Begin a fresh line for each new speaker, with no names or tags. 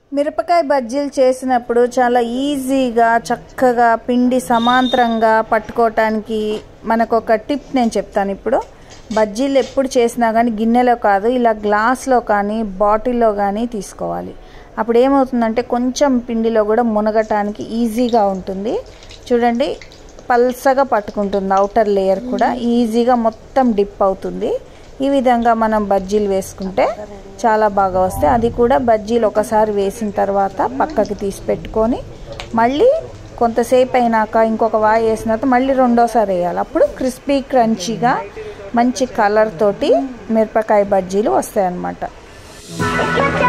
మిరపకాయ బజ్జీలు చేసినప్పుడు చాలా ఈజీగా చక్కగా పిండి సమాంతరంగా పట్టుకోవటానికి మనకు ఒక టిప్ నేను చెప్తాను ఇప్పుడు బజ్జీలు ఎప్పుడు చేసినా కానీ గిన్నెలో కాదు ఇలా గ్లాస్లో కానీ బాటిల్లో కానీ తీసుకోవాలి అప్పుడు ఏమవుతుందంటే కొంచెం పిండిలో కూడా మునగటానికి ఈజీగా ఉంటుంది చూడండి పల్సగా పట్టుకుంటుంది అవుటర్ లేయర్ కూడా ఈజీగా మొత్తం డిప్ అవుతుంది ఈ విధంగా మనం బజ్జీలు వేసుకుంటే చాలా బాగా వస్తాయి అది కూడా బజ్జీలు ఒకసారి వేసిన తర్వాత పక్కకి తీసి పెట్టుకొని మళ్ళీ కొంతసేపు అయినాక ఇంకొక వాయి వేసిన తర్వాత మళ్ళీ రెండోసారి వేయాలి అప్పుడు క్రిస్పీ క్రంచీగా మంచి కలర్ తోటి మిరపకాయ బజ్జీలు వస్తాయి అన్నమాట